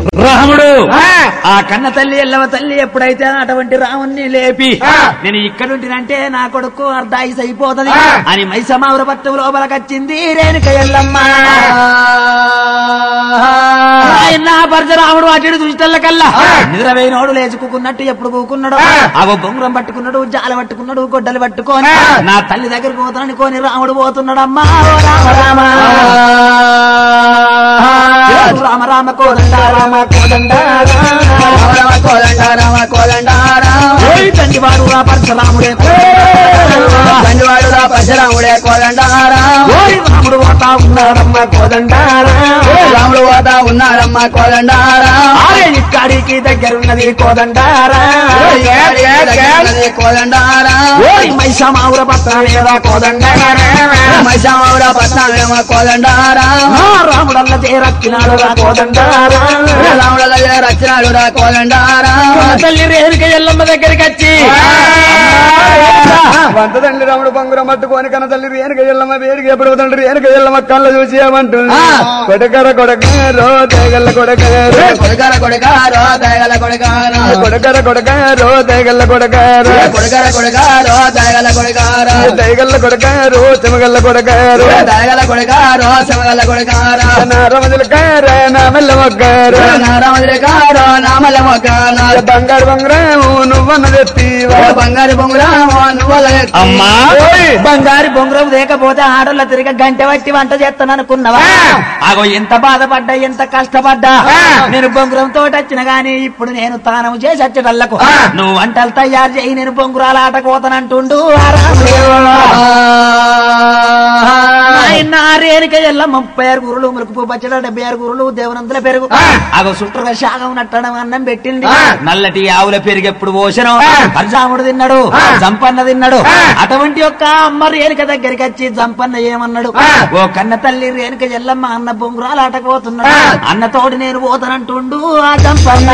రాముడు ఆ. ఆ కన్న తల్లి ఎల్లవ తల్లి ఎప్పుడైతే అటువంటి రాముణ్ణి లేపి ఆ. నేను ఇక్కడుంటినంటే నా కొడుకు అర్ధాయిస్ అయిపోతది ఆ. అని మైసమావుర పట్టు లోపలకొచ్చింది రేణుక ఎల్లమ్మ ఆయన పరశురాముడు అటు చూసిన కల్లా ఆ. నిద్రపోయినోడు లేచుకున్నట్టు ఎప్పుడు కూకున్నాడు ఆ. అగో బొంగురం పట్టుకున్నాడు జాల పట్టుకున్నాడు గొడ్డలు పట్టుకొని ఆ. నా తల్లి దగ్గరకు పోతానని కొని రాముడు పోతున్నాడు అమ్మా ఓ రామ రామ రామ రామ కోదండ రామ కోదండ రామ కోదండ రామ కోదండ రామ ఓయ్ తండ్రివాడు రా పరశురాముడే తండ్రివాడు రా పరశురాముడే కోదండ రామ ఓయ్ రాముడు పోతా ఉన్నాడమ్మ కోదండ రాముడు పోతా ఉన్నాడమ్మ కోదండ రామ ఆరే ఇక్కడికి దగ్గరున్నది కోదండారా కోదండ రామ ఓయ్ మైసమావుర పత్రమేదా కోదండారా మైసామౌడ పట్నం కోదండ రామ ఆ రాముడల్ల చేరక్కినాడు రా కోదండారా రాముడు దగ్గర రచనాడు రా కోదండ రామ తల్లి రేణుక ఎల్లమ్మ దగ్గరికి వచ్చి వంట తండ్రి రాముడు బంగురం పట్టుకొని కన్న తల్లి రేణుక ఎల్లమ్మ వేడికి ఎప్పుడు తండ్రి రేణుక ఎల్లమ్మ కళ్ళ చూసి ఏమంటుంది ఆ. కొడకర కొడకారో తేగల్ల కొడకారు కొడుకర కొడుకారో దయగల కొడుకారో కొడకర కొడకారో తేగల్ల కొడకారు కొడుకర కొడుకారో దయగల కొడుకారో తేగల్ల కొడకారు చెమగల్ల కొడకారు దయగల కొడుకారో శమగల కొడుకారో నారమజులకార నా మెల్ల మొక్కారు నారామదిరికారో నామల మొక్కానో బంగారు బంగారము నువ్వన్నది ఎత్తివా బంగారు బొంగురామో నువ్వుల అమ్మా ఓయ్. బంగారు బొంగురం లేకపోతే ఆడోళ్ళ తిరిగి గంట పట్టి వంట చేస్తాను అనుకున్నావా అగో ఎంత బాధపడ్డా ఎంత కష్టపడ్డా నేను బొంగురం తోటి వచ్చిన గాని ఇప్పుడు నేను తానం చేసి వచ్చేటల్లకు నువ్వు వంటలు తయారు చేయి నేను బొంగురాల ఆట కోతనంటుండు ఆ రాముడు. ఆయన రేణుక ఎల్ల ముప్పై ఆరు గురులు ములుకు పచ్చడి డెబ్బై ఆరు గురులు దేవనందుల పెరుగు అగో సుట్రుగా శాగం నట్టడం అన్నం పెట్టింది నల్లటి ఆవుల పెరుగు ఎప్పుడు పోసను పరశురాముడు తిన్నాడు జంపన్న తిన్నాడు అటువంటి యొక్క అమ్మ రేణుక దగ్గరికి వచ్చి జంపన్న ఏమన్నాడు ఓ కన్న తల్లి రేణుక ఎల్లమ్మ అన్న బొంగురాలు ఆటకపోతున్నాడు అన్న తోడు నేను పోతానంటుండు ఆ జంపన్న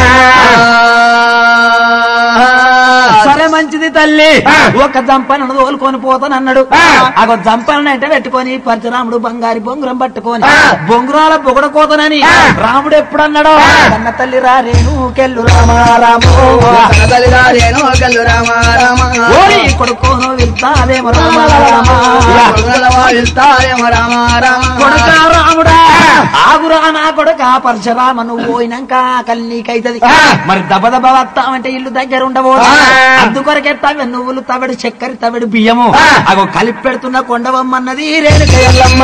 సరే మంచిది తల్లి ఒక జంపనను తోలుకొని పోతానన్నాడు అగో జంపన అంటే పెట్టుకొని పరశురాముడు బంగారి బొంగురం పట్టుకొని బొంగురాల బొగడ కోతనని రాముడు ఎప్పుడన్నాడో కన్న తల్లి రా రేణుకెళ్ళు రామారామో తల్లిదారేను కల్లు రామ రామ ఓరి కొడుకోను వెళ్తావేమో రామారామా వెళ్తారేమో రామ రామ కొడుక రాముడా ఆగురా నా కొడుక పరశురామ నువ్వు పోయినాక ఆకలి నీకైతది మరి దబ దబ వస్తామంటే ఇల్లు దగ్గర ఉండబోదు అందుకొరకే తవి నువ్వులు తవడు చక్కెర తవడు బియ్యము అగో కలిపి పెడుతున్న కొండవమ్మన్నది రేణుక ఎల్లమ్మ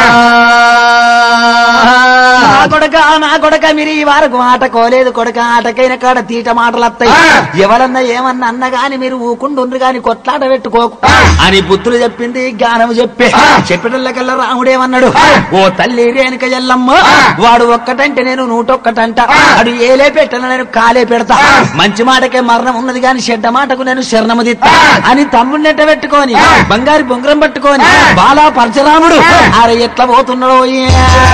నా కొడక నా కొడక మీరు ఈ వారకు ఆట కోలేదు కొడక ఆటకైన కాడ తీట మాటలు వస్తాయి ఎవరన్నా ఏమన్నా అన్న గాని మీరు ఊకుండుండ్రు గాని కొట్లాట పెట్టుకోకు అని బుద్ధులు చెప్పింది జ్ఞానము చెప్పే చెప్పేటల్లకల్లా రాముడేమన్నాడు ఓ తల్లి రేణుక ఎల్లమ్మ వాడు ఒక్కటంటే నేను నూటొక్కటంట అడు ఏలే పెట్టను నేను కాలే పెడతా మంచి మాటకే మరణం ఉన్నది గాని చెడ్డ మాటకు నేను శరణము దిత్తా అని తమ్ముడినెట్ట పెట్టుకొని బంగారు బొంగరం పట్టుకొని బాలా పరశురాముడు అరే ఎట్లా పోతున్నాడో ఏ.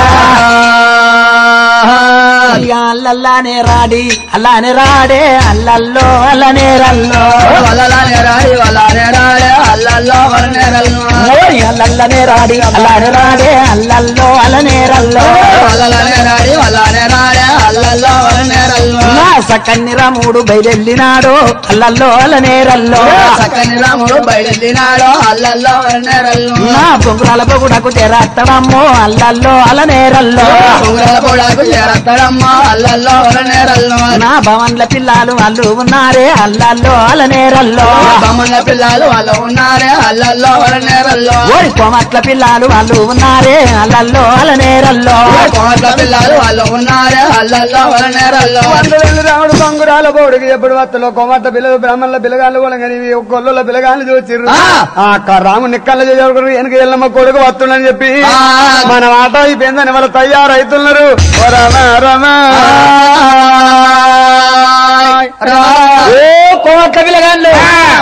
ఇక అల్లల్లానే రాడి అల్లానే రాడే అల్లల్లో అల్లనే రల్లో వల్లలానే రాడి వల్లానే రాడే అల్లల్లో వల్లనేరల్లో ఓయ్ అల్లల్లనే రాడి అల్లానే రాడే అల్లల్లో అల్లనే రల్లో వల్లలానే రాడి వల్లానే రాడే అల్లల్లో వల్లనేరల్లో నా సకన్ని రాముడు బయలెళ్ళినాడు అల్లల్లో అల్లనే రల్లో చక్కని రాముడు బయలుదేరినాడు అల్లల్లో వల్లనేరల్లో నా బొంగురాల బొగుడకు చేరత్తడమ్మో అల్లల్లో అల్లనే రల్లో ఉంగరాల పొడాకు చేరతాడమ్మా అల్లల్లో వల్లనేరల్లో నా భవన్ల పిల్లలు వాళ్ళు ఉన్నారే అల్లల్లో అల్లనే రల్లో బొమ్మల పిల్లలు వాళ్ళు ఉన్నారే అల్లల్లో వల్లనేరల్లో ఓరి కోమట్ల పిల్లలు వాళ్ళు ఉన్నారే అల్లల్లో అల్లనే రల్లో కోట్ల పిల్లలు వాళ్ళు ఉన్నారే అల్లల్లో వల్లనేరల్లో వందలేళ్ళు రాముడు బంగురాల బోడికి ఎప్పుడు వత్తలో కొమట్ట పిల్లలు బ్రాహ్మణుల పిల్లగాళ్ళు కూడా కానీ కొల్లుల పిల్లగాళ్ళు చూసిర్రు ఆ. ఆ క- రాము నిక్కల చేయకూడదు వెనక ఎల్లమ్మ కొడుకు వస్తుండని చెప్పి ఆ. మన ఆట అయిపోయిందని వాళ్ళు తయారైతున్నారు ఓ రమ రమ ఓ కోమట్ల పిల్లగాళ్ళు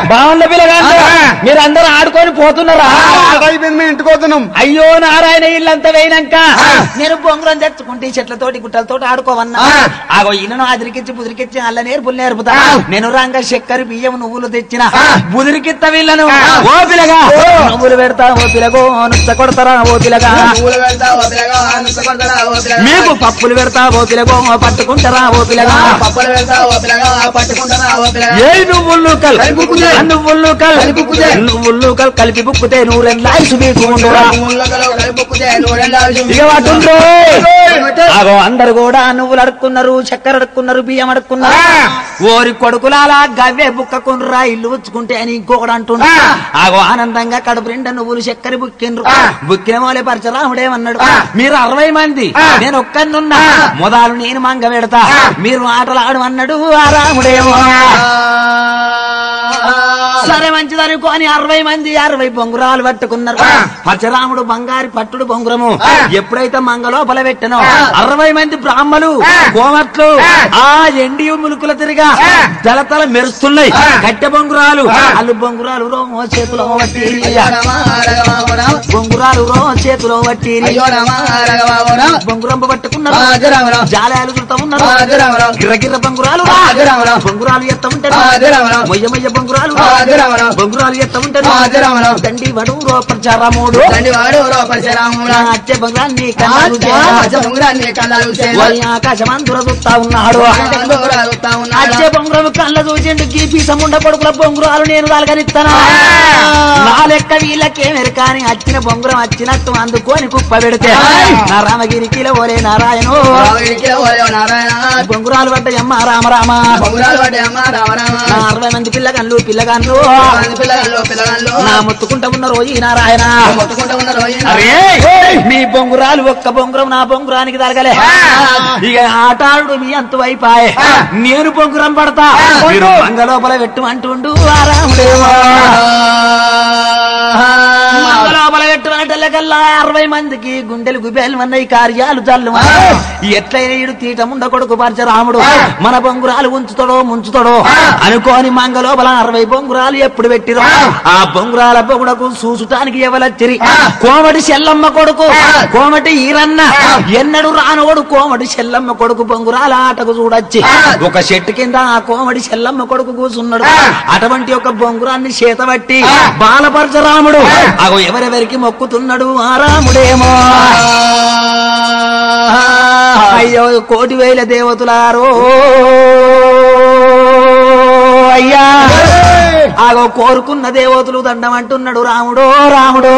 బాగుండ పిల్లగాండ్రు ఆ. మీరు అందరూ ఆడుకొని పోతున్నారా ఆట అయిపోయింది మేము ఇంటికి పోతున్నాం అయ్యో నారాయణ ఇల్లంతా వేయినాక ఆ. నేను బొంగురం తెచ్చుకుంటే ఈ చెట్లతోటి గుట్టలతోటి ఆడుకోవన్నా ఆ. ఆగో ఈయనను ఆదిరికిచ్చి బుదిరికిచ్చి అల్ల నేర్పులు నేర్పుతా ఆ. నేను రంగ చక్కెర బియ్యం నువ్వులు తెచ్చిన ఆ. బుదిరికిత్త వీళ్ళను ఆ. ఓ పిల్లగా ఓ. నువ్వులు పెడతా ఓ పిల్లగో నుచ్చ కొడతారా ఓ పిల్లగా పూలు పెడతా ఓ పిల్లగా నువ్వు కొడతారా ఓ పిల్లగా మీకు పప్పులు పెడతా ఓ పిల్లగో పట్టుకుంటారా ఓ పిల్లగా పప్పులు పెడతా ఓ పిల్లగా పట్టుకుంటారా ఓ పిల్లగా ఏ నువ్వులు కల్ కలిపి బుక్కుతే. నువ్వులు కల్ కలిపి బుక్కుతే. నువ్వులు కల్ కలిపి బుక్కుతే నూరెండ్ల ఐసు మీకు ఉండురా ఊళ్ళో కలిపొక్కుతే నూరెండు ఇక వాటుండ్రు అగో అందరు కూడా నువ్వులు అడుక్కున్నారు చక్కెర అడుక్కున్నారు బియ్యం అడుక్కున్నారు ఆ. ఓరి కొడుకులాలా గవ్వే బుక్కకుండ్రా ఇల్లు ఉచ్చుకుంటే అని ఇంకొకడు అంటున్నా ఆ. ఆగో ఆనందంగా కడుపు నిండా నువ్వులు చక్కెర బుక్కిండ్రు ఆ. బుక్కిన మోలే పరచరాముడేమన్నాడు ఆ. మీరు అరవై మంది ఆ. నేను ఒక్కనున్నా ఆ. మొదలు నేను మంగ పెడతా ఆ. మీరు ఆటలు ఆడమన్నాడు ఆ రాముడేమో సరే మంచిది అనుకోని అరవై మంది అరవై బొంగురాలు పట్టుకున్నారు ఆ. పరశురాముడు బంగారి పట్టుడు బొంగురము ఆ. ఎప్పుడైతే మంగ లోపల పెట్టనో ఆ. అరవై మంది బ్రాహ్మలు ఆ. కోమట్లు ఆ. ఆ ఎండి ములుకుల తిరిగా ఆ. తలతల మెరుస్తున్నాయి ఆ. కట్టె బొంగురాలు ఆ. అల్లు బొంగురాలు రో చేతిలో వట్టి అయ్యో రమా రఘవా ఓ రామ బొంగురాలు రో చేతిలో వట్టి అయ్యో రమా రఘవా ఓ రామ బొంగురంబ పట్టుకున్నారు రాజరామరావు జాలయాలు చుడతా ఉన్నారు రాజరామరావు గిర్రగిర్ర బొంగురాలు రాజరామరావు బొంగురాలు ఎత్త ఉంటారు రాజరామరావు మొయ్య మొయ్య బొంగురాలు రాజరామరావు బొంగురాలు ఎత్త ఉంటారు రాజరామరావు దండి వడు ప్రచారముడు తండ్రి వాడు రో పరశురాముడా అచ్చే బొంగురాన్ని ఉంగరాన్ని కళ్ళాలు ఆకాశమందుర చూస్తా ఉన్నాడు చేస్తా ఉన్నాడు అచ్చే బొంగురం కళ్ళ చూసిండు గీపీ సముండ కొడుకుల బొంగురాలు నేను తలగనిస్తానా నా లెక్క వీళ్ళకేమెరు కానీ వచ్చిన బొంగురం వచ్చినట్టు అందుకొని కుప్ప పెడితే నా రామగిరికిలో ఓలే నారాయణో రాముడికి ఓలే నారాయణ బొంగురాలు పడ్డయమ్మ రామ రామ బొంగురాలు పడ్డాయి అమ్మ రామ రామ నా అరవై మంది పిల్లగాళ్ళు పిల్లగాళ్ళు మంది పిల్లగాళ్ళు పిల్లగాళ్ళు నా ముత్తుకుంటా ఉన్న రోజు ఈ నారాయణ కొట్టుకుంటూ ఉన్న రోజు అరే మీ బొంగురాలు ఒక్క బొంగురం నా బొంగురానికి తరగలే ఇక ఆటాడు మీ అంత వైపాయే నేను బొంగురం పడతా మీరు మంగ లోపల పెట్టు అంటుండు ఆ రాముడేమో మంగ లోపల పెట్టు అంటల్లకల్లా అరవై మందికి గుండెలు గుబేలు అన్నాయి కార్యాలు చల్లు ఎట్లయినా ఈడు తీటముండ కొడుకు పరచరాముడు మన బొంగురాలు ఉంచుతాడో ముంచుతాడో అనుకోని మంగ లోపల అరవై బొంగురాలు ఎప్పుడు పెట్టిరో ఆ బొంగురాల బొగుడకు చూసుటానికి ఎవలచ్చిరి కోమటి చెల్లమ్మ కొడుకు కోమటి ఈరన్న ఎన్నడు రానోడు కోమటి చెల్లమ్మ కొడుకు బొంగురాల ఆటకు చూడొచ్చి ఒక చెట్టు కింద ఆ కోమటి చెల్లమ్మ కొడుకు కూసున్నాడు అటువంటి ఒక బొంగురాన్ని చేతబట్టి బాలపరచరాముడు అగో ఎవరెవరికి మొక్కుతున్నాడు ఆ రాముడేమో అయ్యో కోటి వేల దేవతలారో అయ్యా ఆగో కోరుకున్న దేవతలు దండం అంటున్నాడు రాముడో రాముడో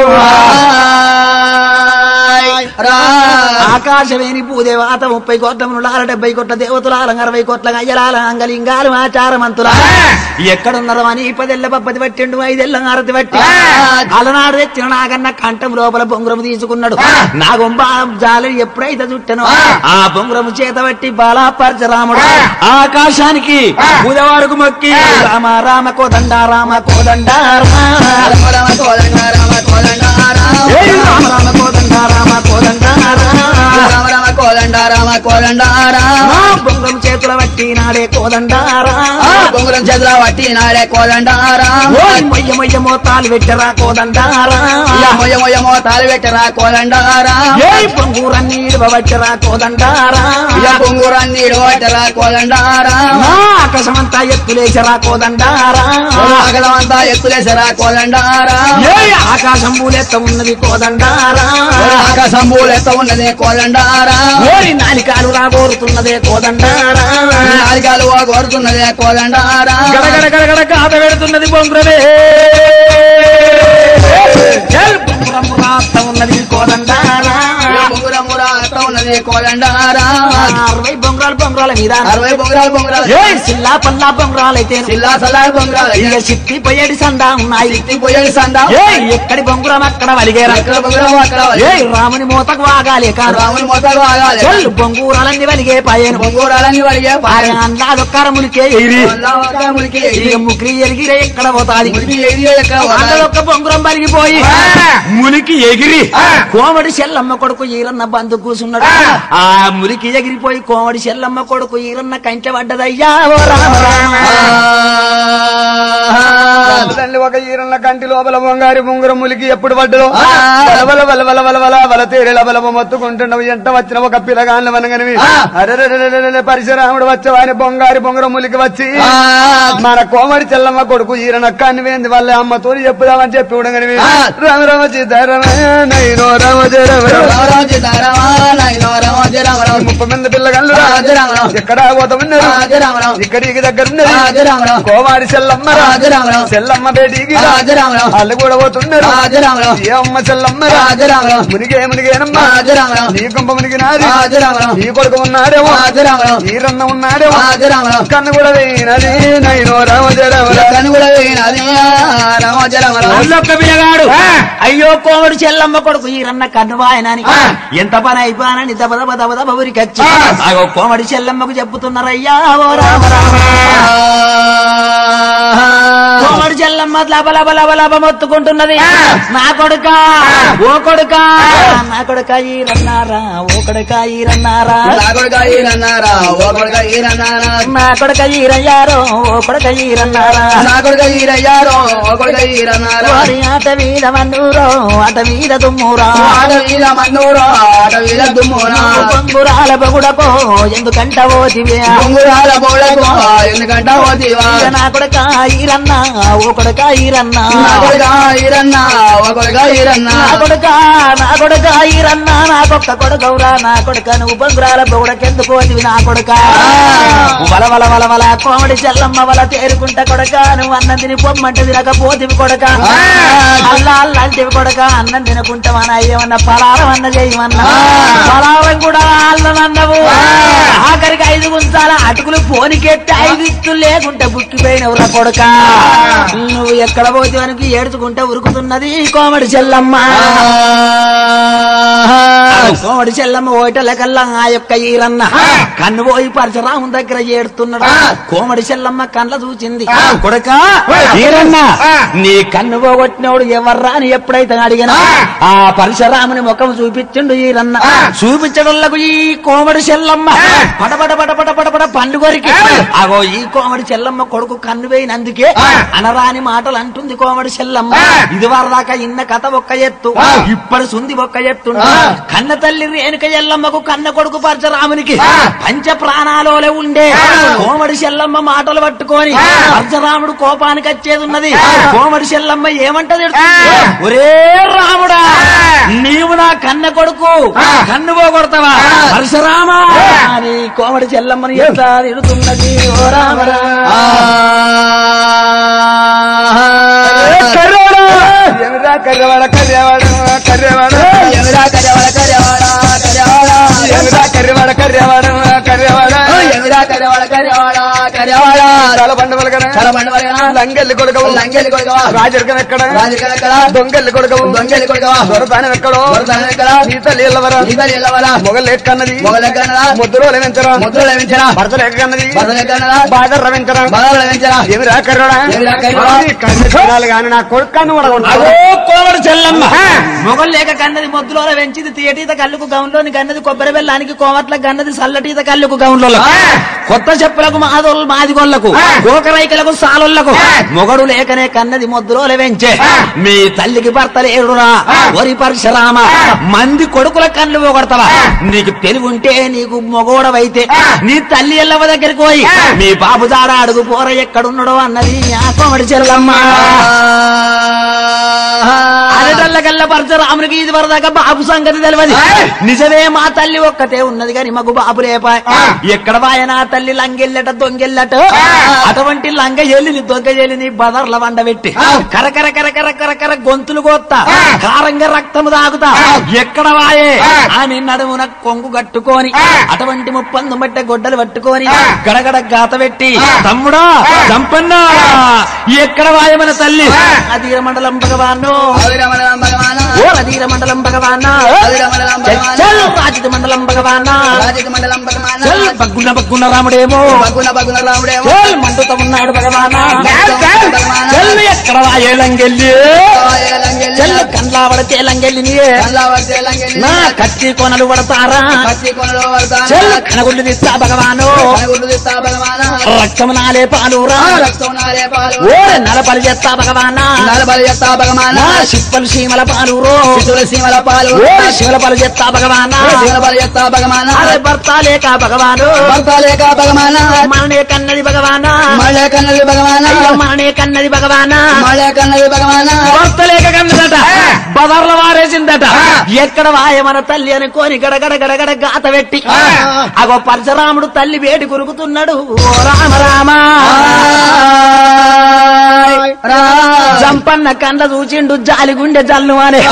ఆకాశవేణి భూదేవాత ముప్పై కోట్ల మునులాల డెబ్బై కోట్ల దేవతలాల అరవై కోట్ల అయ్యలాల అంగలింగాలు ఆచారమంతుల ఎక్కడున్నదో అని పదెల్ల పప్పది పట్టిండు ఐదెల్ల ఆరతి పట్టి అలనాడు తెచ్చిన నాగన్న కంఠం లోపల బొంగురము తీసుకున్నాడు నా గొంబ జాలి ఎప్పుడైతే చుట్టనో ఆ బొంగురము చేత పట్టి బాలాపరచరాముడు ఆకాశానికి బుధవారకు మొక్కి రామ రామ కోదండ రామ కోదండ రామ రామ రామ కోదండ రామ కోదండ రామ ఏయ్ రామ రామ కోదండ రామ కోదండ రామ రామ రామ కోదండ రామ కోదండ రామ నా బొంగం చేతుల పట్టి నాడే కోదండ రామ బొంగురం చేతుల పట్టి నాడే కోదండ రామ ఓయ్ మొయ్య మొయ్య మోతాలు పెట్టరా కోదండ రామ మొయ్య మొయ్య మోతాలు పెట్టరా కోదండ రామ ఏయ్ బొంగూరన్ని ఇడవబట్టరా కోదండ రామ బొంగురాన్ని ఇడవట్టరా కోదండ రామ నా ఆకాశమంతా ఎత్తులేసరా కోదండ రామ అగలమంతా ఎత్తులేసరా కోదండ రామ ఏయ్ ఆకాశం పూలెత్త ఉన్నది కోదండ రామ ఆకాశం పూలెత్త ఉన్నది కోదండ రామ ఓరి నాలికాలు రాబోరుతున్నదే కోదండ రామ నాలుగాలు కోరుతున్నది కోదండ రామ గడగడ గడగడ కాత పెడుతున్నది బొంగురమే చెల్ బొంగురం రాస్త ఉన్నది కోదండారా బొంగురం రాస్త ఉన్నది కోదండ రామ అరవై బొంగురాలు బొంగురాల మీద అరవై బొంగురాలు బొంగురాలు ఏ సిల్లా పల్లా బొంగురాలైతే సిల్లా సల్లా బొంగురాలు ఇక సిట్టి పొయ్యడి సందా ఉన్నాయి పోయేది సందా ఏ ఎక్కడి బొంగురం అక్కడ వలిగేరా అక్కడ బొంగురం అక్కడ ఏ రాముని మూతకు వాగాలి కాదు రాముని మొత్తాలు ఆగాలి చెల్ బొంగూరాలన్నీ వలిగే పాయను బొంగూరాలని వాడిగే ఆయన అందాదొక్కరమునికే ఎగిరి మురికి ఇక ముగ్గురి ఎగిరే ఎక్కడ పోతాది మురికి ఏరియా ఎక్కడ అందులో ఒక్క బొంగురం బలిగిపోయి మునికి ఎగిరి కోమడి చెల్లమ్మ కొడుకు ఈరన్న బంధు కూసున్నాడు ఆ మురికి ఎగిరిపోయి కోమడి చెల్లమ్మ కొడుకు ఈరన్న కంచె పడ్డదయ్యా ఓ రామ రామ తల్లి ఒక ఈరన్న కంటి లోపల బొంగారి బొంగురం ములికి ఎప్పుడు పడ్డదో ఆ. వల వల వల వల వల వల తేరెల బల మొత్తుకుంటున్నావు ఎంత వచ్చిన ఒక పిల్లగాన్లు అనగనివి ఆ. అరెరెరెరెరెరె పరశురాముడు వచ్చేవాని బొంగారి బొంగురం ములికి వచ్చి మన కోమడి చెల్లమ్మ కొడుకు ఈరనక్క అనివేంది వాళ్ళ అమ్మతో చెప్పుదామని చెప్పి ఉడగనివి ఆ. రామ రామ సీతారామ నైనో రామ జయ రామ రామ. ముప్పై మంది పిల్లగాళ్ళు రా. ఎక్కడ పోతామన్నారు ఇక్కడికి దగ్గర ఉన్నది కోమాడి సెల్లమ్మ రా. సెల్లమ్మ బేటీకి రా. వాళ్ళు కూడా పోతున్నారు ఏ అమ్మ సెల్లమ్మ రా. మునిగే మునిగేనమ్మా నీ గుంప మునిగినాది నీ కొడుకు ఉన్నాడేమో ఈరన్న ఉన్నాడేమో కన్ను కూడా వేయినది నైనో రామ జయ రామ రామ. అల్లొక్క పిల్లగాడు అయ్యో కోమడు చెల్లమ్మ కొడుకు ఈరన్న కన్నువాయనని ఆ. ఎంత పని అయిపోయానని దబ దబ దబ దబ ఉరికొచ్చి ఆ. అగో కోమడి చెల్లమ్మకు చెప్పుతున్నారయ్యా ఓ రామ రామ కోమడి చెల్లమ్మ లబ లబ లబ లబ మొత్తుకుంటున్నది నా కొడుక ఓ కొడుక నా కొడుక ఈరన్నారా ఓ కొడుక ఈరన్నారా నా కొడుక ఈరయ్యారో ఓ కొడుక ఈరన్నారా వారి ఆట వీద మన్నూరో ఆట వీద దుమ్మురా పొంగురాల బగుడకో ఎందుకంట ఓదివే ఎందుకంట పోతీవా నా కొడుక ఈరన్నా ఓ కొడుక ఈరన్నా నా కొడుక ఈరన్నా ఓ కొడుక ఈరన్నా నా కొడుక నా కొడుక ఈరన్నా నాకొక్క కొడుకవురా నా కొడుక నువ్వు పొంగురాల బగుడకెందుకు ఓదివి నా కొడుక వల వల వల వల కోమడి చెల్లమ్మ వల తేరుకుంట కొడక నువ్వు అన్నం తిని పొమ్మంటే తినకపోతివి కొడక అల్లా అల్లంటివి కొడక అన్నం తినకుంటామన్నా ఏమన్నా పలారం అన్న చేయమన్నా పలారం కూడా అల్లమన్నవు ఆఖరికి ఐదు గుంచాల అటుకులు పోనికెట్టి ఐదు ఇత్తు లేకుంటే బుక్కిపోయినవురా కొడక నువ్వు ఎక్కడ పోతే వరకు ఏడుచుకుంటే ఉరుకుతున్నది కోమడి చెల్లమ్మ కోమడి చెల్లమ్మ ఓటల కల్లా ఆ యొక్క ఈరన్న కన్ను పోయి పరశురాము దగ్గర ఏడుతున్నాడు కోమడి చెల్లమ్మ కళ్ళ చూచింది కొడక ఈరన్న నీ కన్ను పోగొట్టినోడు ఎవర్రా అని ఎప్పుడైతే అడిగినా ఆ పరశురాముని ముఖం చూపించిండు ఈరన్న చూపించడంలకు ఈ కోమడి చెల్లమ్మ పడబడ పడ పడ పడ పడ పండు కొరికి అగో ఈ కోమడి చెల్లమ్మ కొడుకు కన్ను పోయినందుకే అనరాని మాటలు అంటుంది కోమడి చెల్లమ్మ ఇది వరదాకా ఇన్న కథ ఒక్క ఎత్తు ఇప్పటి సుంది ఒక్క ఎత్తుండు కన్న తల్లి రేణుక ఎల్లమ్మకు కన్న కొడుకు పరశురామునికి పంచ ప్రాణాలోలే ఉండే కోమడి చెల్లమ్మ మాటలు పట్టుకొని పరశురాముడు కోపానికి వచ్చేది ఉన్నది కోమడి చెల్లమ్మ ఏమంటది ఒరే రాముడా నీవు నా కన్న కొడుకు కన్ను పోగొడతావా పరశురామా అని కోమడి చెల్లమ్మని ఎట్లా తిడుతున్నది ఓ రామరా ఏమిరా కర్రవాడ కర్రవాడ కర్రవాడ ఎమిరా కర్యవాడ కర్యవాడ కర్యవాడ ఏమిరా కర్రవాడ కర్రవాడ కర్రవాడ ఎమిరా కర్యవాడ కర్యవాడ కర్యవాడ చాలా పండుగలు కదా చాలా పండుగ లంగెల్లి కొడుకవు లంగెల్లి కొడుకవా రాజరికం ఎక్కడ రాజకీయ ఎక్కడ దొంగెల్లి కొడుకవు దొంగెల్లి కొడుకవా దొరతానం ఎక్కడో దొరతానం ఎక్కడ? సీత నీళ్ళవరా నీతలు ఎల్లవరా మొగలు ఎక్కన్నది మొగలెక్కనరా ముద్దులో లభించరా ముద్రలు లభించరా భర్తలు ఎక్కన్నది బదలెక్కనరా బాగా రవించరా బదలు లభించరా ఏమిరా కర్రోడా ఏమిరా కర్రోడా? కన్ను కానీ నా కొడుకాన్ని అగో కూడా కోమడి చెల్లమ్మ మొగలు లేక కన్నది మొద్దులో పెంచింది తీయటీత కళ్ళుకు గౌన్లోని కన్నది కొబ్బరి బెల్లానికి కోమట్ల కన్నది సల్లటీత కళ్ళుకు గౌన్లో కొత్త చెప్పులకు మాదోళ్ళు మాదిగోళ్లకు గోకరైకలకు సాలుళ్లకు మొగడు లేకనే కన్నది మొద్దులో పెంచే మీ తల్లికి భర్త లేడురా వరి పరశురామ మంది కొడుకుల కళ్ళు పోగొడతావా నీకు తెలివి ఉంటే నీకు మొగోడవైతే నీ తల్లి ఎల్లవ దగ్గరికి పోయి మీ బాబు దాడ అడుగు పోర ఎక్కడున్నాడో అన్నది ఆ కోమడి చెల్లమ్మ అరటల్ల కల్ల పరశురామునికి ఇది వరదాకా బాబు సంగతి తెలియదు నిజమే మా తల్లి ఒక్కటే ఉన్నది కానీ మాకు బాబు లేపా ఎక్కడ వాయ నా తల్లి లంగెల్లట దొంగెల్లట అటువంటి లంగ ఎల్లిని దొంగ ఎల్లిని బదర్ల వండబెట్టి కరకర కరకర కరకర గొంతులు కోత్తా కారంగా రక్తము తాగుతా ఎక్కడ వాయే అని నడుమున కొంగు కట్టుకొని అటువంటి ముప్పందు బట్టే గొడ్డలు పట్టుకొని గడగడ గాత పెట్టి తమ్ముడా చంపన్నా ఎక్కడ వాయ మన తల్లి అధీర మండలం భగవాను భగవాన ఓరధీర మండలం భగవానా చల్ రాజిత మండలం భగవానా చల్ బగ్గున్న బగ్గున్న రాముడేమో చల్ మండుత ఉన్నాడు భగవానా చల్ ఎక్కడ వాయేలంగెల్లి చల్ కండ్లా పడితే లంగెల్లి నా కత్తి కొనలు పడతారా చల్ కనగుళ్ళు తీస్తా భగవాను రక్తం నాలే పాలురా ఓరే నలపలి చేస్తా భగవానా నా సిప్పలు సీమల పాలురో సీమల పాలు ఓరే శివల పాలు చేస్తా భగవానా సీమల చేస్తా భగవాన అరే భర్త లేక భగవాను భర్త లేక భగవాన మననే కన్నది భగవానా మళ్ళీ కన్నది భగవాన అయ్యో మననే కన్నది భగవానా మళ్ళీ కన్నది భగవాన భర్త లేక కన్నదట బదర్ల వారేసిందట ఎక్కడ వాయ మన తల్లి అనుకోని గడగడ గడగడ గాత పెట్టి అగో పరశురాముడు తల్లి వేడి కొరుకుతున్నాడు ఓ రామ రామ జంపన్న కండ చూచిండు జాలి గుండె జల్లు అనే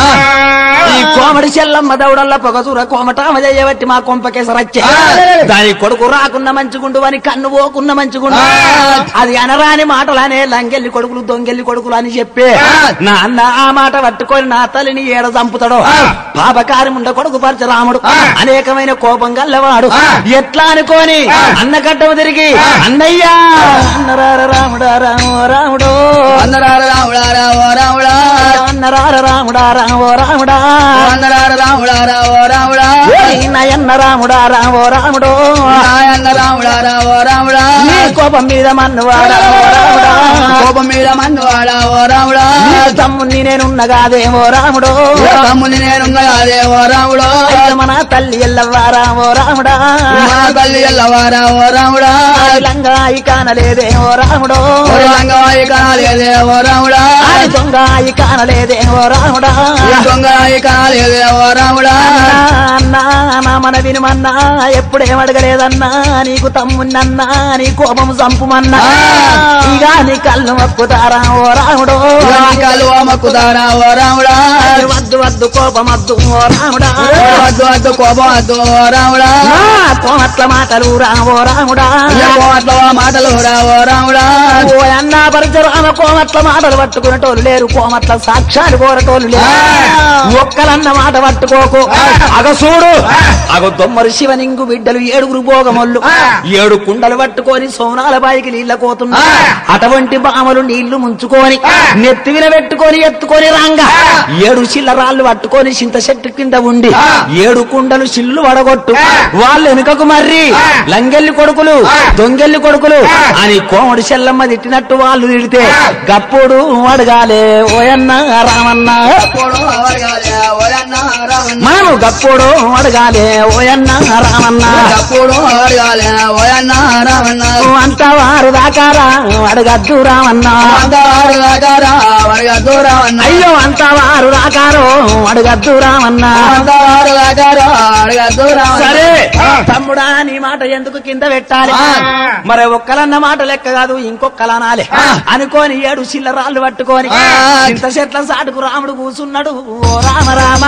ఈ కోమడి చెల్లమ్మ దౌడల్ల పొగసూర కోమటామ చేయబట్టి మా కొంపకేసరచ్చే దాని కొడుకు రాకున్న మంచిగుండు అని కన్ను పోకున్న మంచిగుండు అది అనరాని మాటలనే లంగెల్లి కొడుకులు దొంగెల్లి కొడుకులు అని చెప్పే నా అన్న ఆ మాట పట్టుకొని నా తల్లిని ఏడ చంపుతాడో పాపకారి ఉండ కొడుకు పరచరాముడు అనేకమైన కోపం గల్లవాడు ఎట్లా అనుకోని అన్న కట్టము తిరిగి అన్నయ్యా అన్నరార రాముడా రామో రాముడో అందరార రాముడా రావో రాముడా అన్నరార రాముడా రామో రాముడా అందరార రాముడా రావో రాముడా నయన్న రాముడా రామో రాముడో నాయన్న రాముడా రావో రాముడా నీ కోపం మీద మన్నువాడా ఓ రాముడా కోపం మీద మన్నువాడా ఓ రాముడా నీ తమ్ముని నేనున్నగాదేమో రాముడో తమ్ముని నేనున్నా అదే ఓ రాముడా అయ్య మన తల్లి ఎల్లవారా ఓ రాముడా నా తల్లి ఎల్లవారా ఓ రాముడా లంగాయి కానలేదే ఓ రాముడో ఓ రంగవాయి కాలేదే ఓ రాముడా ఆది దొంగాయి కానలేదే ఓ రాముడా దొంగరాయి కాలేదే ఓ రాముడా అన్నా నా మన వినుమన్నా ఎప్పుడేమడగలేదన్నా నీకు తమ్మున్నన్నా నీ కోపం చంపుమన్నా ఇక నీ కళ్ళు మక్కుతారా ఓ రాముడో కాలు మక్కుతారా ఓ రాముడా వద్దు వద్దు కోపం వద్దు ఓ రాముడా వద్దు వద్దు కోపం వద్దు ఓ రాముడా నా కోమట్ల మాటలు రా ఓ రాముడా కోట్ల మాటలు రా ఓ రాముడా ఓ అన్న పరచరామ కోమట్ల మాటలు పట్టుకునేటోళ్ళు లేరు కోమట్ల సాక్ష్యాలు కోరటోళ్ళు లేరు ఒక్కలన్న మాట పట్టుకోకు అగ చూడు అగ దొమ్మరు శివనింగు బిడ్డలు ఏడుగురు భోగమొల్లు ఏడు కుండలు పట్టుకొని సోనాల బాయికి నీళ్ళ కోతున్నా అటువంటి బామలు నీళ్లు ముంచుకొని నెత్తివిన పెట్టుకొని ఎత్తుకొని రాంగా ఏడు చిల్ల రాళ్ళు పట్టుకొని చింత చెట్టు కింద ఉండి ఏడు కుండలు చిల్లు వడగొట్టు వాళ్ళు వెనుకకు మర్రి లంగెల్లి కొడుకులు దొంగెల్లి కొడుకులు అని కోమడి చెల్లమ్మ తిట్టినట్టు వాళ్ళు తిడితే గప్పుడు అడగాలే ఓయన్న రామన్న పోడు అవరగాలే ఓయన్న రామన్న మనము గప్పుడు అడగాలే ఓయన్న రామన్న పోడు అవరగాలే ఓయన్న రామన్న అంత వారు దాకారా అడగద్దు రామన్న అందరూ రాగారా వరగా దూరమన్న అయ్యో అంత వారు రాకారో అడగద్దు రామన్న అందరూ రాగారా వరగా దూరమన్న సరే తమ్ముడా నీ మాట ఎందుకు కింద పెట్టాలి మరి ఒక్కలన్న మాట లెక్క కాదు ఇంకొక్కలనాలే అనుకోని ఏడు చిల్లరాళ్ళు పట్టుకొని ఇంత చెట్ల సాటుకు రాముడు కూసున్నాడు ఓ రామ రామ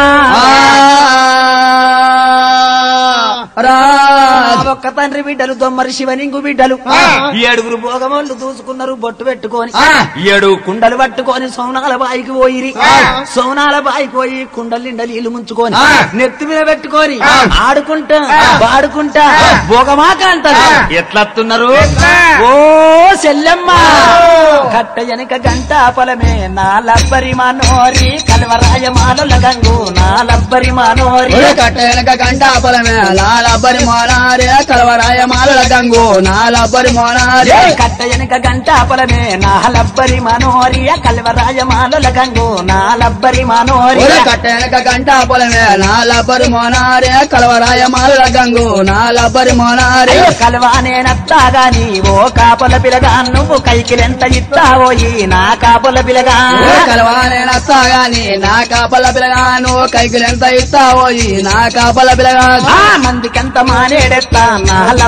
రా ఒక్క తండ్రి బిడ్డలు దొమ్మరి శివనింగు బిడ్డలు ఏడుగురు భోగమోళ్ళు దూసుకున్నారు బొట్టు పెట్టుకొని ఏడు కుండలు పట్టుకొని సోనాల బాయికి పోయిరి సోనాల బాయికి పోయి కుండలు నిండా నీళ్లు ముంచుకొని నెత్తి మీద పెట్టుకొని ఆడుకుంటా పాడుకుంటా భోగమాక అంటారు ఎట్లత్తున్నారు ఓ సెల్లమ్మ కట్ట వెనక గంట పొలమే నా లబ్బరి మనోరి కల్వరాయ మాల గంగు నా లబ్బరి మనోరి కట్టెనక కంటాపలమే నాలబ్బరి మోనారే కలవరాయ మాలల గంగు నాలబ్బరి మోనారే కట్ట వెనక గంట పొలమే నా లబ్బరి మనోరియ కల్వరాయ మాల గంగు నా లబ్బరి మనోరి కట్టెనక కంటాపలమే నాలబ్బరి మోనారే కలవరాయ మాలల గంగు నాలబ్బరి మోనారే కలవానేనత్తాగా నీవో కాపల పిలగా నువ్వు కైకిలెంత ఇస్తావోయి నా కాపల పిలగా కలవానే నస్తాగాని నా కాపల పిలగాను కైకిలెంత ఇస్తావో ఈ నా కాపల పిలగా ఆ మందికంత మానేడెత్తా నా లబ్బరి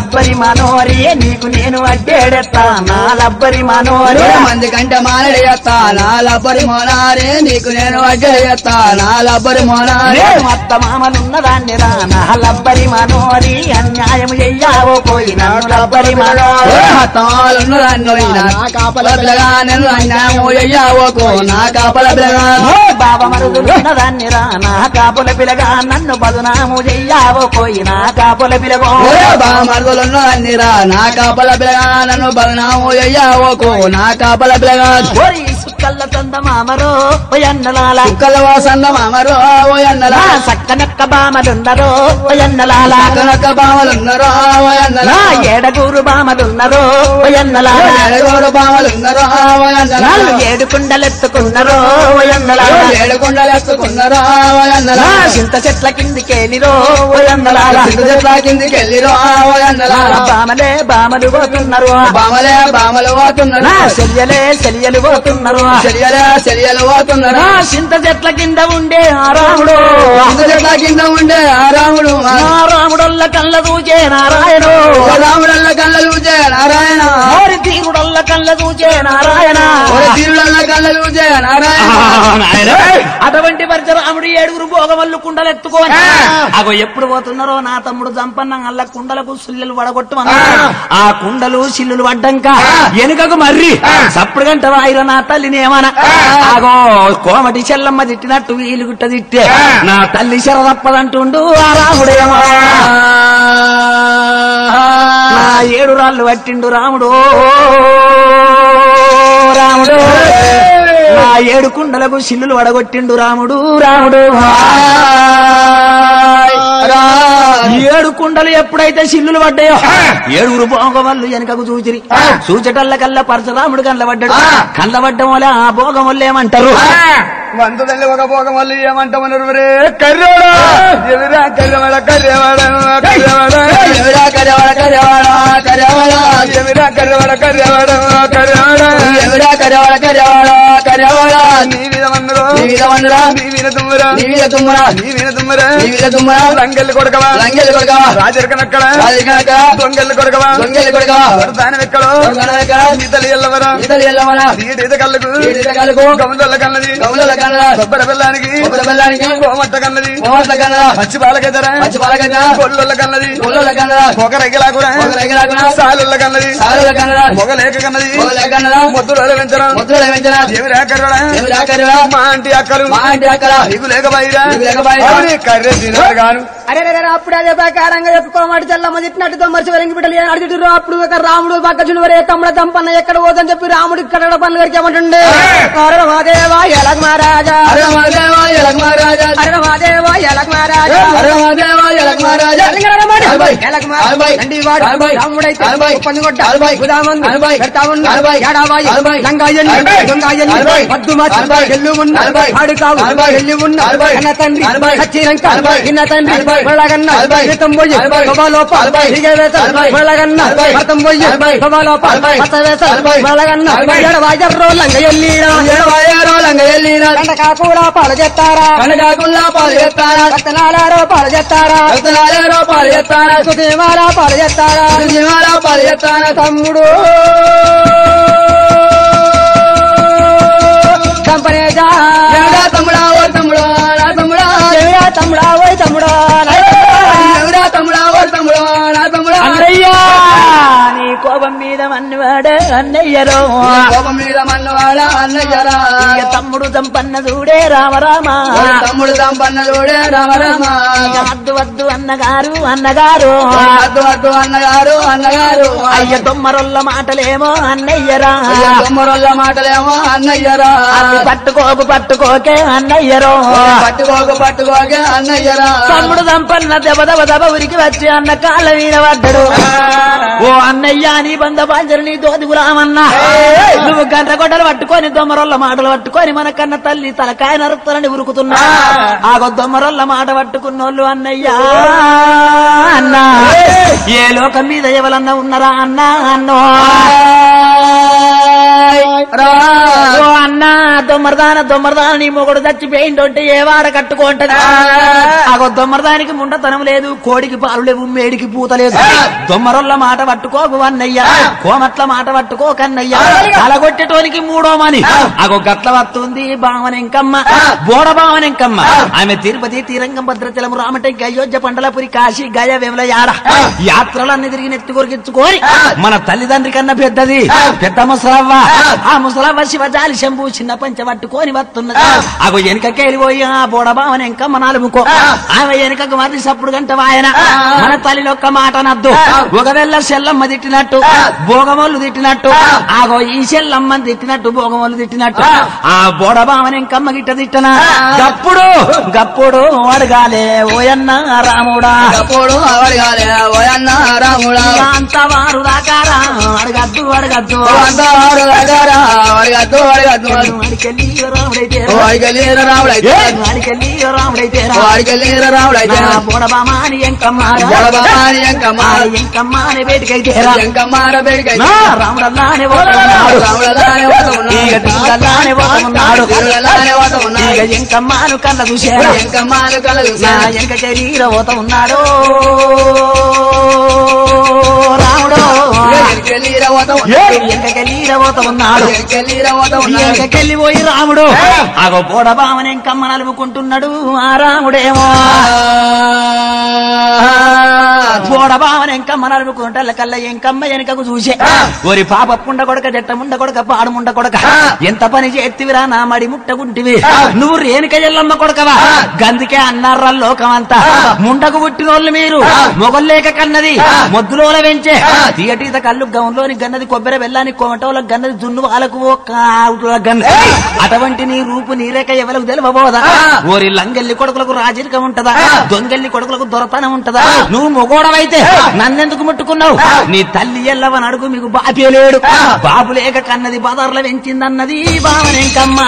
మనోరి నీకు నేను అడ్డేడెత్తా నా లబ్బరి మనోరి మంది కంటే మానడి చేస్తా నా లబ్బరి మోనారే నీకు నేను అడ్డ చేస్తా నా లబ్బరి మోనారే నేను అత్త మామలున్నదాన్ని రా నా లబ్బరి మనోరి అన్యాయం చెయ్యావో పోయి నా లబ్బరి మనోరి నా కాపల పిల్లగా నేను అన్యాయము అయ్యావోకు నా కాపల పిల్లగా బాబ మరుదులున్నదాన్ని రా నా కాపుల పిలగా నన్ను బదునాము చెయ్యావో పోయి నా కాపుల పిలగో మరుదులున్న అన్నిరా నా కాపల పిల్లగా నన్ను బలనాము అయ్యావోకు నా కాపల పిల్లగా ఓరి సుక్కల్ల చంద మామరో ఎన్నలాల కుక్కల వాసన్న మామరో ఓ ఎన్నలా నా సక్కనక్క బామలున్నరో ఎన్నలాల కనక బావలున్నరో ఓ నా ఎన్నలా ఏడగూరు బామలున్నరో ఎన్నలాల ఏడుగోడు బావలున్నరో ఓ ఎన్నలా నాళ్ళు ఏడు కుండలెత్తుకున్నరో ఎన్నలాల ఏడు కొండలు ఎత్తుకున్నరో ఓ ఎన్నలా నా చింత చెట్ల కిందికేలిరో ఎన్నలాల సిగ్గు చెట్ల కిందికి వెళ్ళిరో ఓ ఎన్నలా బామలే బామలు పోతున్నారు బామలే బామలు పోతున్నారు నా సెల్యలే సెల్యలు పోతున్నారు చెరియలే చెరియలు పోతున్నారు నా చింత చెట్ల కింద ఉండే ఆ రాముడు సిగ్గు చెట్ల కింద ఉండే ఆ రాముడు నా రాముడొల్ల కళ్ళ దూచే నారాయణు ఓ రాముడల్ల కళ్ళ చూచే నారాయణ ఓరి తీరుడొల్ల కళ్ళ దూచే నారాయణ ఓ తీరుడల్ల కళ్ళ చూచే నారాయణ అటువంటి పరశురాముడు ఏడుగురు భోగమల్లు కుండలు ఎత్తుకోని అగో ఎప్పుడు పోతున్నారో నా తమ్ముడు జంపన్న అల్ల కుండలకు సుల్లెలు వడగొట్టమన్నా ఆ కుండలు సిల్లులు పడ్డంక వెనుకకు మర్రి సప్పుడు గంట వాయిర నా తల్లిని ఏమన అగో కోమటి చెల్లమ్మ తిట్టినట్టు వీలు గుట్ట తిట్టే నా తల్లి శర తప్పదంటుండు ఆ రాముడేమో నా ఏడు రాళ్ళు పట్టిండు రాముడు రాముడు నా ఏడు కుండలకు సిల్లులు వడగొట్టిండు రాముడు రాముడు ఏడు కుండలు ఎప్పుడైతే సిల్లులు పడ్డాయో ఏడుగురు భోగవల్లు వెనకకు చూచిరి చూచటల్ల కల్లా పరశురాముడు కళ్ళ పడ్డాడు కళ్ళ పడ్డం వల్ల ఆ భోగం వల్ల ఏమంటారు వంద తల్లి ఒక పోగం వాళ్ళు ఏమంటామన్నారు రే కర్రోడా ఎదురా కర్రవాడ కర్రవాడ కర్రవాడ ఎవరా కరవాడ కరవాడ కరవాడ ఎదురా కర్రవాడ కర్రవాడ కర్రవాడ ఎవరా కరవాడ కరవాడ కరవాడ నీ మీద వందరు నీ మీద వందరా నీ మీద తుమ్మరా నీ మీద తుమ్మరా నీ మీద తుమ్మరా నీ మీద తుమ్మరా రంగెల్లి కొడకవా లంగెలు కొడకవా రాజరికనక్కడ రాజు కనుక దొంగెల్లి కొడకవా దొంగెలు కొడకవా దాని ఎక్కడో కనుక నీ తల్లి ఎల్లవరా ఇతలు ఎల్లమన ఈట కళ్ళకు ఈట కళ్ళకు గమదొల్ల కన్నది కవుల కన్నడ కొబ్బరి బెల్లానికి కొబ్బరి బెల్లానికి కోమట్ట కన్నది మోహన్ల కన్నడ పచ్చి పాలకెదరా పచ్చి పాలకన్న కొల్లుల కన్నది కొల్లుల కన్నడ ఒక రెగలాకురా ఒక రెగలాకురా సాలుల కన్నది సారుల కన్నడ ఒక లేక కన్నది మొగల కన్నడ మొద్దుల వెంచరా ముద్రల వెంచన ఏమి రాకరా ఎవరా కరవా మా ఆంటీ అక్కలు మా ఇంటి అక్కడ నీకు లేక బయరా నీకు లేక బయరా. కర్రే తినారు గాను అరే రే, రే, అప్పుడు అదే ప్రకారంగా చెప్పుకోమాటి చెల్లమ్మ తిట్టినట్టు మరిచి వరంగి బిడ్డలు ఏం అడుగుతున్నారు అప్పుడు ఒక రాముడు పక్క చునువరే తమ్ముడ తంపన్న ఎక్కడ పోదని చెప్పి రాముడు ఇక్కడ పనులు గడికి ఏమంటుండే అరే మాదేవా ఎలగ మహారాజా అరే మాదేవా ఎలక మహారాజా అరే మాదేవా ఎలగ మహారాజా అరే మాదేవా ఎలక మహారాజా అరవై. ఎలగ అరవై. నందివాడు అరవై. రాముడైతే అరవై. పందుగొట్ట అరవై. ఉదామందు అరవై. పెడతా ఉన్న అరవై. ఏడాబాయి అరవై. లంగాయన్ని అరవై. దొంగాయన్ని అరవై. వద్దు మాచి అరవై. ఎల్లు ఉన్న అరవై. ఆడు కావు అరవై. ఎల్లు ఉన్న అరవై. అన్న తండ్రి అరవై. సచ్చిరంక అరవై. ఇన్న తండ్రి అరవై. వెళ్ళగన్న అరవై. జీతం పోయి అరవై. లోప అరవై. వేత అరవై. వెళ్ళగన్న అరవై. భర్తం పోయి అరవై. లోప అరవై. వేత అరవై. వెళ్ళగన్న అరవై. ఎడవాజర్రో లంగ ఎల్లీరా ఎడవాయారో లంగ ఎల్లిన కాకుండా పాలు చేస్తారా కనకాకుల్లా పాలు చేస్తారా రతనాలారో పాలు చేస్తారా రతనాలేరో పాలు చేస్తారా సుదేవారా పాలు చేస్తారా జీవాలా పాలు చేస్తారా తమ్ముడు కంపనేజా ఎవరా తమ్ముడా ఓ తమ్ముడా నా తమ్ముడా ఎవరా తమ్ముడా ఓయ్ తమ్ముడా ఎవరా తమ్ముడా ఓ తమ్ముడా నా తమ్ముడా అన్నయ్యా నీ కోపం మీద మన్నివాడే అన్నయ్యరో కోపం మీద మన్నవాడ అన్నయ్యరా ఇక తమ్ముడు చంపన్న చూడే రామరామ ఓ తమ్ముడు సంపన్నలుడే రామ రామ ఇక వద్దు వద్దు అన్నగారు అన్నగారు వద్దు వద్దు అన్నగారు అన్నగారు అయ్య తొమ్మరొల్ల మాటలేమో అన్నయ్యరా అయ్యో తమ్ముడోళ్ళ మాటలేమో అన్నయ్యరా అవి పట్టుకోకు పట్టుకోకే అన్నయ్యరో పట్టుకోక పట్టుకోక అన్నయ్యరా తమ్ముడు సంపన్న దెబ్బ దెబ్బ దెబ్బ ఉరికి వచ్చి అన్న కాళ్ళ మీద పడ్డాడు ఓ అన్నయ్య నీ బంద బాంజరు నీ తోది గులామన్నా నువ్వు గంట గొడ్డలు పట్టుకొని దొమ్మరొల్ల మాటలు పట్టుకొని మన కన్న తల్లి తలకాయ నరుకుతానని ఉరుకుతున్నా ఆగో దొమ్మరొల్ల మాట పట్టుకున్నోళ్ళు అన్నయ్యా అన్నా ఏ లోకం మీద ఎవరన్నా ఉన్నారా అన్నా అన్నో రా ఓ అన్న దొమ్మరదాన దొమ్మరదాన నీ మొగుడు చచ్చిపోయిందంటే ఏ వాడ కట్టుకుంటది అగో దొమ్మరదానికి ముండతనం లేదు కోడికి పాలు లేవు మేడికి పూత లేదు దొమ్మరొల్ల మాట పట్టుకోకు అన్నయ్య కోమట్ల మాట పట్టుకో కన్నయ్య అలగొట్టేటోనికి మూడో మని అగో గట్ల వస్తుంది భావనెంకమ్మ బోడ భావనెంకమ్మ ఆమె తిరుపతి తీరంగం భద్రచలము రామటంకి అయోధ్య పండలపురి కాశీ గయ వేముల యాడ యాత్రలన్నీ తిరిగి నెత్తి కొరికించుకొని మన తల్లిదండ్రి కన్నా పెద్దది పెద్ద ముసలవ్వ ఆ ముసలవ్వ శివజాలి శంభు చిన్న పంచ పట్టుకొని వస్తున్నది అగో వెనుకకెళ్ళి పోయి ఆ బోడ భావనెంకమ్మ నాలుగుకో ఆమె వెనుకకు మర్రి సప్పుడు గంట వాయన మన తల్లిలో ఒక్క మాట నద్దు ఒకవేళ సెల్లమ్మ తిట్టినట్టు భోగమోళ్ళు తిట్టినట్టు ఆగో ఈ సెల్లమ్మని తిట్టినట్టు భోగమోళ్ళు తిట్టినట్టు ఆ బోడబామని ఇంకమ్మ గిట్ట తిట్టనా గప్పుడు గప్పుడు అడగాలే ఓయన్న రాముడా గప్పుడు అవడగాలే ఓయన్న రాముడా అంత వారు దాకారా అడగద్దు అడగద్దు అందారు దగ్గరా అడగద్దు అడగద్దు అడికెళ్ళి రాముడైతే వాడికెళ్ళిన రాముడైతే అడికెళ్ళి రాముడైతే వాడికెళ్ళిన రాముడైతే బోడబామాని ఎంకమ్మ బలబాని ఎంకమ్మ ఎంకమ్మ అనే బయటకైతే ఎంకమ్మార బెడికైతే రాముడల్లానే ఉన్నాడు రాముడదాని వాత ఇక ఉన్నాడు తిరుగల్లానే పోతున్నాడు తిరుగలానే వాత ఇక ఉన్నాడు ఎంకమ్మాను కళ్ళ చూశాడు ఎంకమ్మాలు కలదు నా ఎంక శరీర పోత ఉన్నాడు రాముడు ఎక్కెళ్ళిర వాత ఉన్నాడు ఎంక శరీర పోత ఉన్నాడు ఎక్కెళ్ళిర వాత ఉన్నాడు ఎంకకెళ్ళి పోయి రాముడు అగో పోడ బావని ఎంకమ్మ నలుపుకుంటున్నాడు ఆ రాముడేమో పోడ బావని ఎంకమ్మ నలుపుకుంటల్ల కల్ల ఎంకమ్మ వెనకకు చూసే ఒరి పాప పుండ కొడక జట్ట ముండ కొడక పాడు ముండ కొడక ఎంత పని చేతివిరా నా మడి ముట్టగుంటివి నువ్వు రేణుక ఎల్లమ్మ కొడకవా గందుకే అన్నారా లోకమంతా ముండకు పుట్టినోళ్ళు మీరు మొగల్లేక కన్నది మొద్దులోల వెంచే తీయటీత కళ్ళు గౌన్లోని గన్నది కొబ్బరి బెల్లాని కోమటోల గన్నది జున్ను వాళ్ళకు ఓ కావుల గన్నది అటువంటి నీ రూపు నీరేక ఎవరికి తెలియబోదా ఓరి లంగెల్లి కొడుకులకు రాజరికం ఉంటదా దొంగెల్లి కొడుకులకు దొరతనం ఉంటదా నువ్వు మొగోడవైతే నన్నెందుకు ముట్టుకున్నావు నీ తల్లి ఎల్లవని అడుగు మీకు బాపే లేడు బాబు లేక కన్నది బదర్ల వెంచిందన్నది బావనెంకమ్మా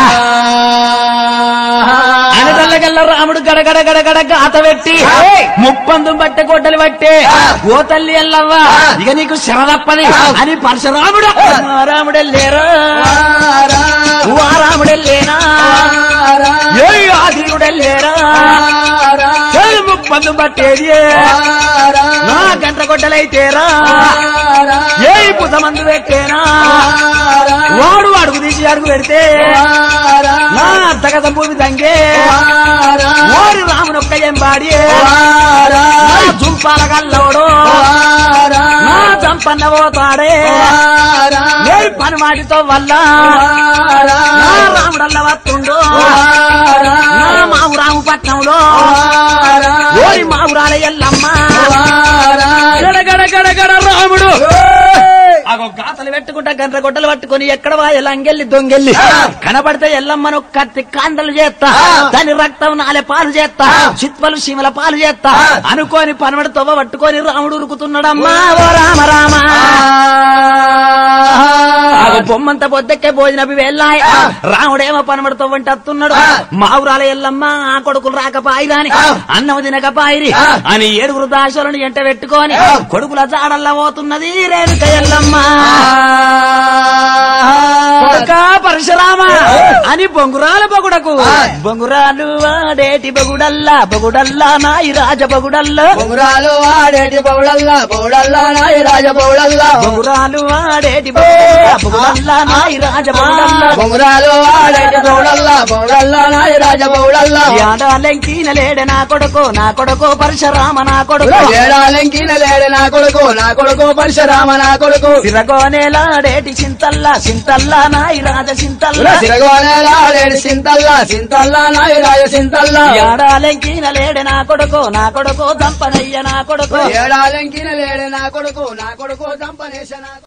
అనగల్లగల్ల రాముడు గడగడ గడగడ గాత పెట్టి ముప్పందు బట్టె గొడ్డలు పట్టే ఓ తల్లి ఎల్లవ్వ ఇక నీకు శ్రమ తప్పది అని పరశురాముడు ఆ రాముడెల్లేరా ఓ ఆ రాముడెల్లేనా ఏ ఆదిరుడెల్లేరా ఏ ముప్పందు పట్టేది నా గంట గొడ్డలైతేరా ఏ పుతమందు పెట్టేనా వాడు అడుగు తీసి అడుగు పెడితే నా అత్తగత భూమి దంగే ఓరి రామునొక్క ఎంబాడి నా జుంపాల గల్లోడు నా చంపన్న పోతాడే నేను పని మాటితో వల్ల నా రాముడల్ల వస్తుండు నా మావు రాముపట్నంలో ఓరి మావురాల ఎల్లమ్మ గడగడ గడగడ రాముడు అగో గాతలు పెట్టుకుంటా గంట గొడ్డలు పట్టుకొని ఎక్కడ వాయ లంగెల్లి దొంగెల్లి కనబడితే ఎల్లమ్మను కత్తి కాందలు చేస్తా దాని రక్తం నాలె పాలు చేస్తా చిత్పలు సీమల పాలు చేస్తా అనుకోని పనమడి తొవ్వ పట్టుకొని రాముడు ఉరుకుతున్నాడమ్మా ఓ రామ రామ ఆగో బొమ్మంత పొద్దెక్కే భోజనవి వెళ్ళాయి రాముడేమో పనమడి తొవ్వంటి అత్తున్నాడు మావురాల ఎల్లమ్మ ఆ కొడుకులు రాకపాయి గాని అన్నం తినకపాయిరి అని ఏడుగురు దాసులను ఎంట పెట్టుకొని కొడుకుల జాడల్లా పోతున్నది రేణుక ఎల్లమ్మ కొడుక పరశురామ అని బొంగురాల బొగుడకు బొంగురాలు వాడేటి బొగుడల్లా బొగుడల్లా నాయి రాజ బొగుడల్లా బొగురాలు ఆడేటి బౌడల్లా బౌడల్లా నాయ రాజ బౌడల్లా బొగురాలు వాడేటి బొగుడల్లా బొగుడల్లా నాయి రాజ బొగుడల్లా బొగురాలు ఆడేటి బౌడల్లా బౌడల్లా నాయ రాజ బౌడల్లా యాడాలెంకిన లేడ నా కొడుకు నా కొడుకు పరశురామ నా కొడుకు ఏడాలెంకిన లేడు నా కొడుకు నా కొడుకు పరశురామ నా కొడుకు సిరగోనేలాడేటి చింతల్లా చింతల్లా నాయి రాజ చింతల్లా సిరగోనేలాడేడు సింతల్లా సింతల్లా నాయ రాజ సింతల్లా యాడాలెంకిన లేడ నా కొడుకు నా కొడుకు దంపనయ్య నా కొడుకు ఏడాలెంకిన లేడు నా కొడుకు నా కొడుకు దంపనేశ నా